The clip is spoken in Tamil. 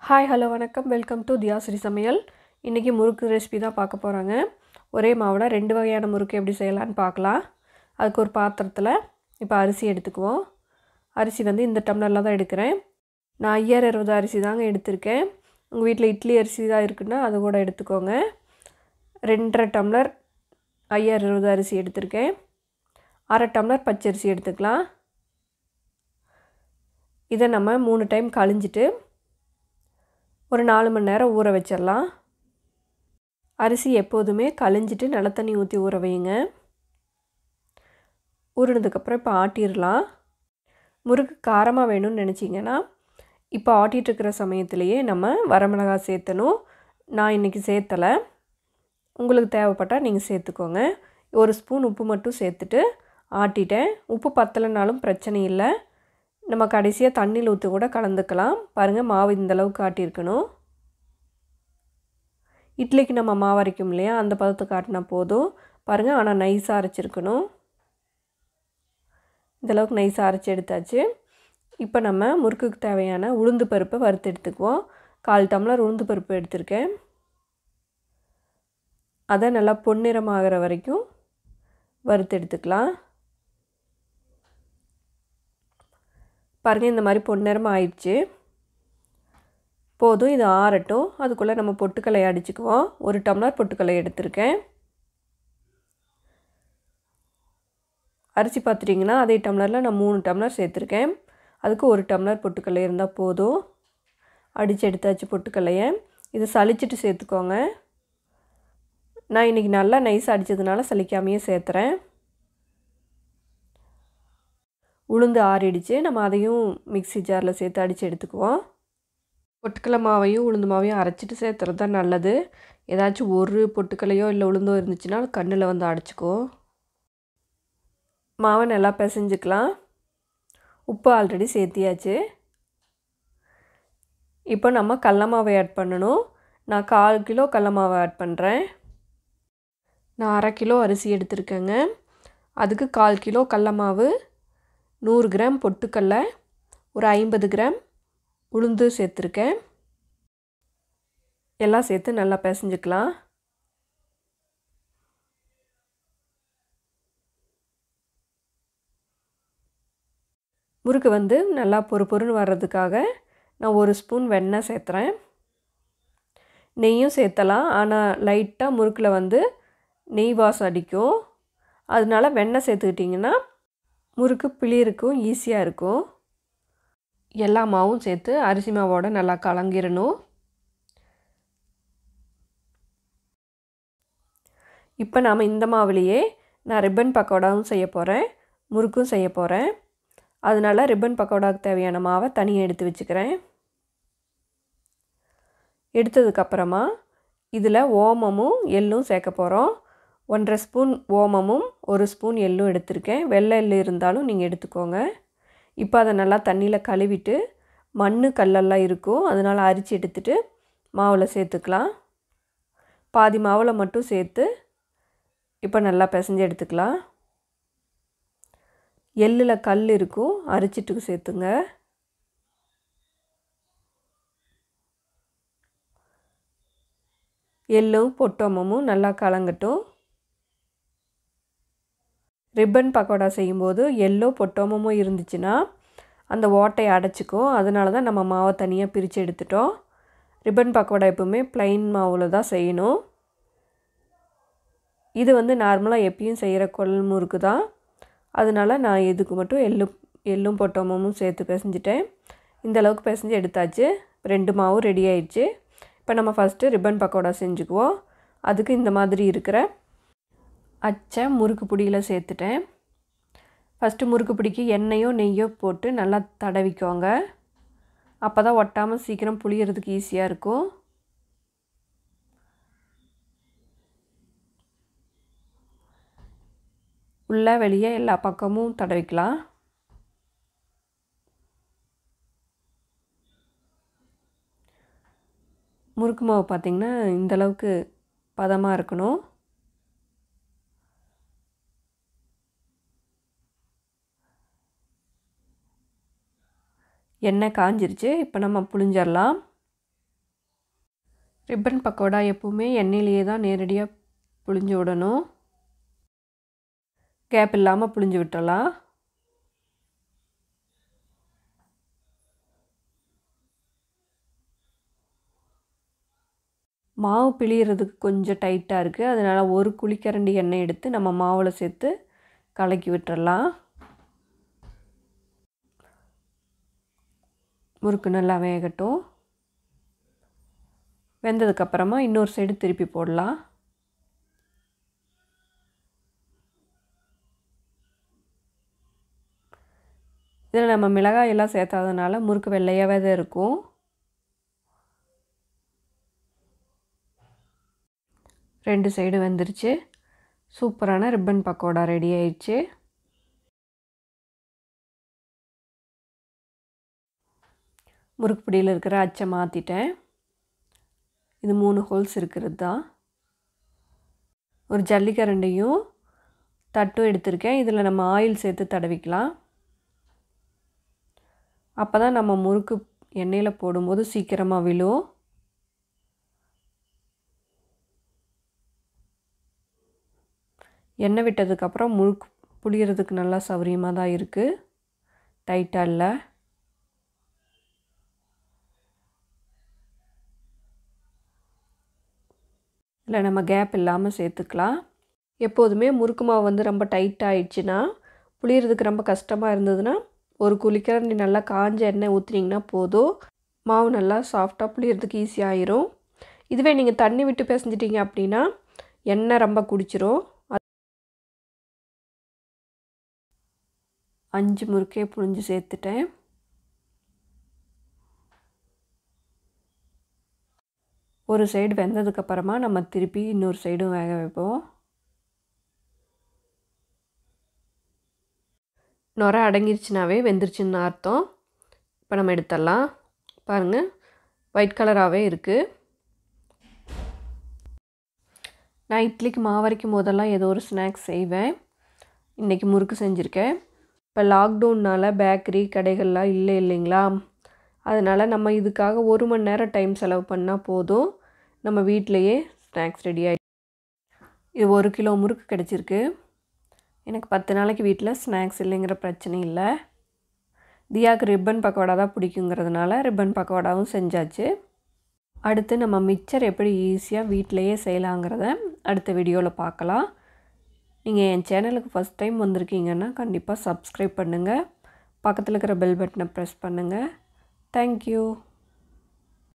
ஹாய் ஹலோ வணக்கம் வெல்கம் டு தியாஸ்ரீ சமையல் இன்றைக்கி முறுக்கு ரெசிபி தான் பார்க்க போகிறாங்க ஒரே மாவில் ரெண்டு வகையான முறுக்கு எப்படி செய்யலான்னு பார்க்கலாம் அதுக்கு ஒரு பாத்திரத்தில் இப்போ அரிசி எடுத்துக்குவோம் அரிசி வந்து இந்த டம்ளரில் தான் எடுக்கிறேன் நான் ஐயாயிரம் இருபது அரிசி தாங்க எடுத்திருக்கேன் உங்கள் வீட்டில் இட்லி அரிசி தான் இருக்குன்னா அது கூட எடுத்துக்கோங்க ரெண்டரை டம்ளர் ஐயாயிரம் இருபது அரிசி எடுத்திருக்கேன் அரை டம்ளர் பச்சரிசி எடுத்துக்கலாம் இதை நம்ம மூணு டைம் கழிஞ்சிட்டு ஒரு நாலு மணி நேரம் ஊற வச்சிடலாம் அரிசி எப்போதுமே கழிஞ்சிட்டு நல்ல தண்ணி ஊற்றி ஊற வைங்க ஊறினதுக்கப்புறம் இப்போ ஆட்டிடலாம் முறுக்கு காரமாக வேணும்னு நினச்சிங்கன்னா இப்போ ஆட்டிகிட்ருக்கிற சமயத்துலேயே நம்ம வரமிளகாய் சேர்த்தணும் நான் இன்றைக்கி சேர்த்தலை உங்களுக்கு தேவைப்பட்டால் நீங்கள் சேர்த்துக்கோங்க ஒரு ஸ்பூன் உப்பு மட்டும் சேர்த்துட்டு ஆட்டிட்டேன் உப்பு பத்தலைனாலும் பிரச்சனை இல்லை நம்ம கடைசியாக தண்ணியில் ஊற்றி கூட கலந்துக்கலாம் பாருங்கள் மாவு இந்தளவுக்கு ஆட்டியிருக்கணும் இட்லிக்கு நம்ம மாவு அரைக்கும் இல்லையா அந்த பதத்துக்கு ஆட்டினா போதும் பாருங்கள் ஆனால் நைஸாக அரைச்சிருக்கணும் இந்தளவுக்கு நைஸாக அரைச்சி எடுத்தாச்சு இப்போ நம்ம முறுக்குக்கு தேவையான உளுந்து பருப்பை வறுத்து எடுத்துக்குவோம் கால் டம்ளர் உளுந்து பருப்பு எடுத்திருக்கேன் அதை நல்லா பொன்னிறமாகிற வரைக்கும் வறுத்து எடுத்துக்கலாம் பாருங்கள் இந்த மாதிரி பொன்னிறமாக ஆயிடுச்சு போதும் இது ஆறட்டும் அதுக்குள்ளே நம்ம பொட்டுக்கல்லை அடிச்சுக்குவோம் ஒரு டம்ளர் பொட்டுக்கல்லை எடுத்திருக்கேன் அரிசி பார்த்துட்டிங்கன்னா அதே டம்ளரில் நான் மூணு டம்ளர் சேர்த்துருக்கேன் அதுக்கு ஒரு டம்ளர் பொட்டுக்கல்லை இருந்தால் போதும் அடித்து எடுத்தாச்சு பொட்டுக்கல்லையை இதை சளிச்சிட்டு சேர்த்துக்கோங்க நான் இன்றைக்கி நல்லா நைஸ் அடித்ததுனால சலிக்காமையே சேர்த்துறேன் உளுந்து ஆறிடுச்சு நம்ம அதையும் மிக்சி ஜாரில் சேர்த்து அடித்து எடுத்துக்குவோம் பொட்டுக்கடலை மாவையும் உளுந்து மாவையும் அரைச்சிட்டு சேர்த்துறது தான் நல்லது ஏதாச்சும் ஒரு பொட்டுக்கலையோ இல்லை உளுந்தோ இருந்துச்சுன்னா கண்ணில் வந்து அடைச்சிக்கும் மாவை நல்லா பிசைஞ்சுக்கலாம் உப்பு ஆல்ரெடி சேர்த்தியாச்சு இப்போ நம்ம கடல மாவை ஆட் பண்ணணும் நான் கால் கிலோ கடல மாவை ஆட் பண்ணுறேன் நான் அரை கிலோ அரிசி எடுத்திருக்கேங்க அதுக்கு கால் கிலோ கடல மாவு நூறு கிராம் பொட்டுக்கடல ஒரு ஐம்பது கிராம் உளுந்து சேர்த்துருக்கேன் எல்லாம் சேர்த்து நல்லா பிசைஞ்சுக்கலாம் முறுக்கு வந்து நல்லா பொறு பொருன்னு வர்றதுக்காக நான் ஒரு ஸ்பூன் வெண்ணெய் சேர்த்துறேன் நெய்யும் சேர்த்தலாம் ஆனால் லைட்டாக முறுக்கில் வந்து நெய் வாசம் அடிக்கும் அதனால வெண்ணெய் சேர்த்துக்கிட்டிங்கன்னா முறுக்கு பிழியறக்கும் ஈஸியாக இருக்கும் எல்லா மாவும் சேர்த்து அரிசி மாவோட நல்லா கலங்கிடணும் இப்போ நாம் இந்த மாவுலேயே நான் ரிப்பன் பக்கோடாவும் செய்ய போகிறேன் முறுக்கும் செய்ய போகிறேன் அதனால் ரிப்பன் பக்கோடாவுக்கு தேவையான மாவை தனியாக எடுத்து வச்சுக்கிறேன் எடுத்ததுக்கப்புறமா இதில் ஓமமும் எள்ளும் சேர்க்க போகிறோம் ஒன்றரை ஸ்பூன் ஓமமும் ஒரு ஸ்பூன் எள்ளும் எடுத்திருக்கேன் வெள்ளை எள்ளு இருந்தாலும் நீங்கள் எடுத்துக்கோங்க இப்போ அதை நல்லா தண்ணியில் கழுவிட்டு மண் கல்லெல்லாம் இருக்கும் அதனால் அரிச்சு எடுத்துட்டு மாவில் சேர்த்துக்கலாம் பாதி மாவில் மட்டும் சேர்த்து இப்போ நல்லா பிசைஞ்சு எடுத்துக்கலாம் எள்ளில் கல் இருக்கும் அரிச்சிட்டு சேர்த்துங்க எள்ளும் பொட்டோமமும் நல்லா கலங்கட்டும் ரிப்பன் பக்கோடா செய்யும்போது எல்லோ பொட்டோமமும் இருந்துச்சுன்னா அந்த ஓட்டையை அடைச்சிக்கும் அதனால தான் நம்ம மாவை தனியாக பிரித்து எடுத்துட்டோம் ரிப்பன் பக்கோடா எப்பவுமே ப்ளைன் மாவில் தான் செய்யணும் இது வந்து நார்மலாக எப்பயும் செய்கிற கொல் முறுக்கு தான் அதனால் நான் இதுக்கு மட்டும் எள்ளும் எள்ளும் பொட்டோமமும் சேர்த்து பிசைஞ்சிட்டேன் இந்த அளவுக்கு பிசைஞ்சு எடுத்தாச்சு ரெண்டு மாவும் ரெடி ஆயிடுச்சு இப்போ நம்ம ஃபஸ்ட்டு ரிப்பன் பக்கோடா செஞ்சுக்குவோம் அதுக்கு இந்த மாதிரி இருக்கிற அச்சை முறுக்கு பிடியில் சேர்த்துட்டேன் ஃபஸ்ட்டு முறுக்கு பிடிக்கு எண்ணெயோ நெய்யோ போட்டு நல்லா தடவிக்கோங்க அப்போ தான் ஒட்டாமல் சீக்கிரம் புளியறதுக்கு ஈஸியாக இருக்கும் உள்ளே வெளியே எல்லா பக்கமும் தடவிக்கலாம் முறுக்கு மாவு பார்த்திங்கன்னா இந்தளவுக்கு பதமாக இருக்கணும் எண்ணெய் காஞ்சிருச்சு இப்போ நம்ம புளிஞ்சிடலாம் ரிப்பன் பக்கோடா எப்போவுமே எண்ணெயிலேயே தான் நேரடியாக புழிஞ்சு விடணும் கேப் இல்லாமல் புழிஞ்சு விட்டுறலாம் மாவு பிழியறதுக்கு கொஞ்சம் டைட்டாக இருக்குது அதனால் ஒரு குழிக்கரண்டி எண்ணெய் எடுத்து நம்ம மாவில் சேர்த்து கலக்கி விட்டுறலாம் முறுக்கு நல்லா வேகட்டும் வெந்ததுக்கப்புறமா இன்னொரு சைடு திருப்பி போடலாம் இதில் நம்ம மிளகாய் எல்லாம் சேர்த்தாதனால முறுக்கு வெள்ளையாகவே தான் இருக்கும் ரெண்டு சைடு வெந்துருச்சு சூப்பரான ரிப்பன் பக்கோடா ரெடி ஆயிடுச்சு முறுக்கு பிடியில் இருக்கிற அச்சை மாற்றிட்டேன் இது மூணு ஹோல்ஸ் இருக்கிறது தான் ஒரு ஜல்லிக்கரண்டையும் தட்டும் எடுத்திருக்கேன் இதில் நம்ம ஆயில் சேர்த்து தடவிக்கலாம் அப்போ தான் நம்ம முறுக்கு எண்ணெயில் போடும்போது சீக்கிரமாக விழும் எண்ணெய் விட்டதுக்கப்புறம் முழுக்கு புளியறதுக்கு நல்லா சௌரியமாக தான் இருக்குது டைட்டாக இல்லை இல்லை நம்ம கேப் இல்லாமல் சேர்த்துக்கலாம் எப்போதுமே முறுக்கு மாவு வந்து ரொம்ப டைட் ஆயிடுச்சுன்னா புளியறதுக்கு ரொம்ப கஷ்டமாக இருந்ததுன்னா ஒரு குளிக்கரண்டி நல்லா காஞ்ச எண்ணெய் ஊற்றுனீங்கன்னா போதும் மாவு நல்லா சாஃப்டாக புளியறதுக்கு ஈஸியாகிரும் இதுவே நீங்கள் தண்ணி விட்டு பிசைஞ்சிட்டிங்க அப்படின்னா எண்ணெய் ரொம்ப குடிச்சிரும் அஞ்சு முறுக்கே புழிஞ்சு சேர்த்துட்டேன் ஒரு சைடு வெந்ததுக்கப்புறமா நம்ம திருப்பி இன்னொரு சைடும் வேக வைப்போம் நுர அடங்கிருச்சுனாவே வெந்துருச்சுன்னு அர்த்தம் இப்போ நம்ம எடுத்துடலாம் பாருங்கள் ஒயிட் கலராகவே இருக்குது நான் இட்லிக்கு மாவரைக்கும் போதெல்லாம் ஏதோ ஒரு ஸ்நாக்ஸ் செய்வேன் இன்றைக்கி முறுக்கு செஞ்சுருக்கேன் இப்போ லாக்டவுன்னால் பேக்கரி கடைகள்லாம் இல்லை இல்லைங்களா அதனால் நம்ம இதுக்காக ஒரு மணி நேரம் டைம் செலவு பண்ணால் போதும் நம்ம வீட்டிலையே ஸ்நாக்ஸ் ரெடி ஆகி இது ஒரு கிலோ முறுக்கு கிடச்சிருக்கு எனக்கு பத்து நாளைக்கு வீட்டில் ஸ்நாக்ஸ் இல்லைங்கிற பிரச்சனை இல்லை தியாவுக்கு ரிப்பன் பக்கோடா தான் பிடிக்குங்கிறதுனால ரிப்பன் பக்கோடாவும் செஞ்சாச்சு அடுத்து நம்ம மிக்சர் எப்படி ஈஸியாக வீட்டிலையே செய்யலாங்கிறத அடுத்த வீடியோவில் பார்க்கலாம் நீங்கள் என் சேனலுக்கு ஃபஸ்ட் டைம் வந்திருக்கீங்கன்னா கண்டிப்பாக சப்ஸ்கிரைப் பண்ணுங்கள் பக்கத்தில் இருக்கிற பெல் பட்டனை ப்ரெஸ் பண்ணுங்கள் தேங்க்யூ